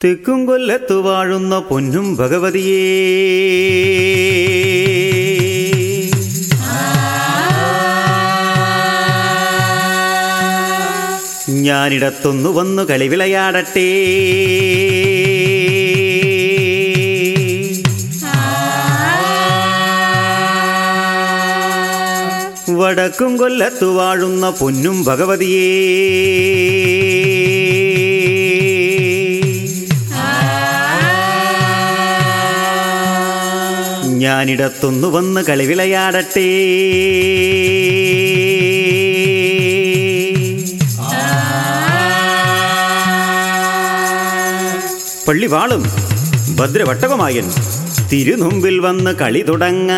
തെക്കും കൊല്ലത്തു വാഴുന്ന പൊന്നും ഭഗവതിയേ ഞാനിടത്തൊന്നു വന്നു കളിവിളയാടട്ടെ വടക്കും കൊല്ലത്തു വാഴുന്ന പൊന്നും ഭഗവതിയേ ഞാനിടത്തൊന്നു വന്ന് കളിവിളയാടട്ടെ പള്ളിവാളും ഭദ്രവട്ടകമായൻ തിരുനുമ്പിൽ വന്ന് കളി തുടങ്ങ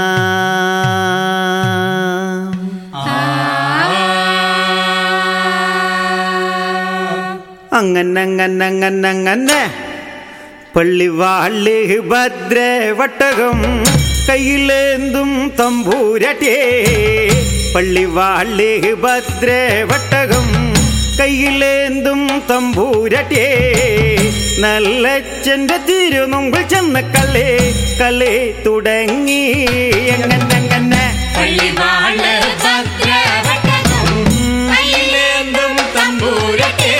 അങ്ങന്നങ്ങന്നങ്ങന്നങ്ങനെ പള്ളിവാള് ഭദ്ര വട്ടകം കയ്യിലേന്തും തമ്പൂരട്ടേ പള്ളിവാള് ഭദ്ര വട്ടകം കയ്യിലേന്തും തമ്പൂരട്ടേ നല്ലച്ഛൻ്റെ തിരുനുമ്പിൽ ചെന്ന കളി കളി തുടങ്ങി എങ്ങനെ പള്ളിവാള് ഭദ്രവട്ടകം കയ്യിലേന്തും തമ്പൂരട്ടെ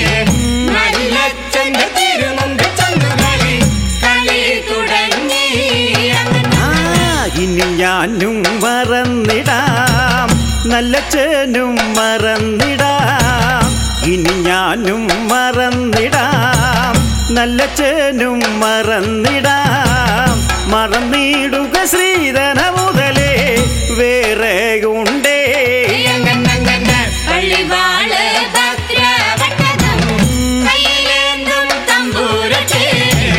നല്ലച്ഛന്റെ തിരുമുമ്പ് ചെന്നു കളി കളി തുടങ്ങി ആ, ഇനി ഞാനും മറന്നിടാം നല്ലച്ഛനും മറന്നിടാം ഇനി ഞാനും മറന്നിടാം നല്ലച്ഛനും മറന്നിടാം മറന്നിടുക ശ്രീധന മുതലേ വേറെ ഉണ്ടേ അങ്ങനെ പള്ളിവാള് ഭദ്രവട്ടകം കയ്യിലേന്തും തമ്പൂരട്ടെ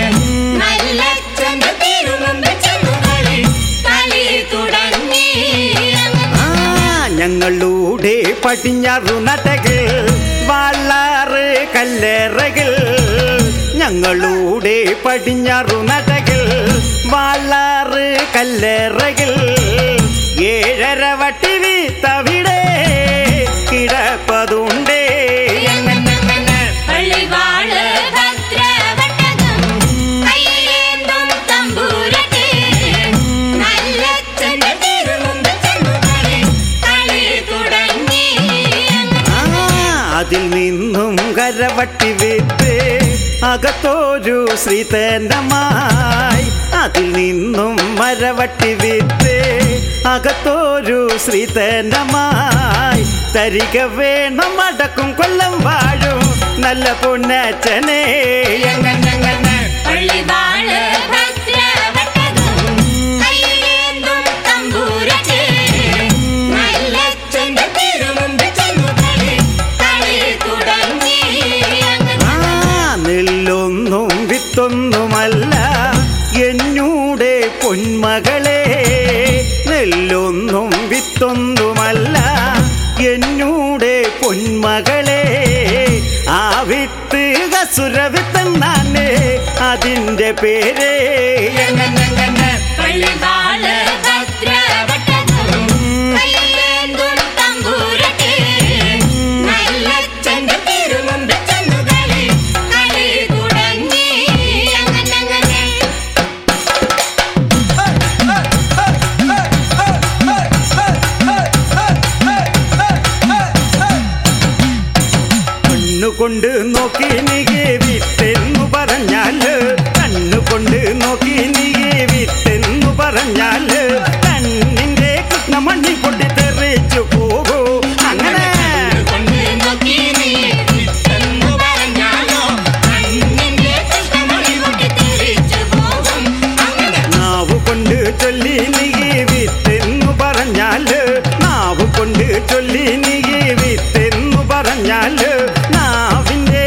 നല്ലച്ഛന്റെ തിരുമുമ്പ് ചെന്നു കളി കളി തുടങ്ങി ആ ഞങ്ങളുടെ പടിഞ്ഞാറു നടകൾ വാളാറ് കല്ലേറകൾ ഞങ്ങളുടെ പടിഞ്ഞാറു നടകൾ വാളാറ് കല്ലേറകൾ ഏഴര വട്ടി വീത്തവിടെ കിടപ്പതുണ്ടേ അങ്ങനെ പള്ളിവാള് ഭദ്രവട്ടകം കയ്യിലേന്തും തമ്പൂരട്ടെ നല്ലച്ഛന്റെ തിരുമുമ്പ് ചെന്നു കളി കളി തുടങ്ങി ആ, അതിൽ നിന്നും കരവട്ടി വിത്ത് അകത്തോരു ശ്രീതേനമായി അതിൽ നിന്നും മരവട്ടി വിത്ത് അകത്തോരു ശ്രീതേനമായി തരിക വേണം അടക്കും കൊല്ലം വാഴും നല്ല പൊന്നച്ചനെ അങ്ങനെ പള്ളിവാള് ഭദ്രവട്ടകം കയ്യിലേന്തും തമ്പൂരട്ടെ നല്ലച്ഛന്റെ തിരുമുമ്പ് ചെന്നു കളി കളി തുടങ്ങി ആ നെല്ലൊന്നും വിത്തൊന്നുമല്ല എന്നൂടെ പൊന്മകളെ നെല്ലൊന്നും വിത്തൊന്നുമല്ല എന്നൂടെ പൊന്മകളെ ആ വിത്ത് കസുര വിത്തെന്നാണ് അതിൻ്റെ പേര് അങ്ങനെ പള്ളിവാള് ഭദ്രവട്ടകം കയ്യിലേന്തും തമ്പൂരട്ടെ നല്ലച്ഛന്റെ തിരുമുമ്പ് ചെന്നു കളി കളി തുടങ്ങി അങ്ങനെ കണ്ണുകൊണ്ട് നോക്കി നീകെ വിത്തെന്നു പറഞ്ഞാല് കണ്ണുകൊണ്ട് നോക്കി നീകെ വിത്തെന്നു പറഞ്ഞാല് കണ്ണിന്റെ കൃഷ്ണമണ്ണി പൊട്ടി തെറിച്ചു പോകൂ അങ്ങനെ കൊണ്ട് നോക്കി നീ വിത്തെന്നു പറഞ്ഞാലോ കണ്ണിന്റെ കൃഷ്ണമണി പൊട്ടി തെറിച്ചു പോകും അങ്ങനെ നാവ് കൊണ്ട് ചൊല്ലി നീകെ വിത്തെന്നു പറഞ്ഞാല് നാവ് കൊണ്ട് ചൊല്ലി നീകെ വിത്തെന്നു പറഞ്ഞാല് നാവിന്റെ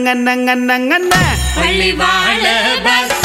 അങ്ങനെ അങ്ങനെ അങ്ങനെ പള്ളിവാള് ബസ്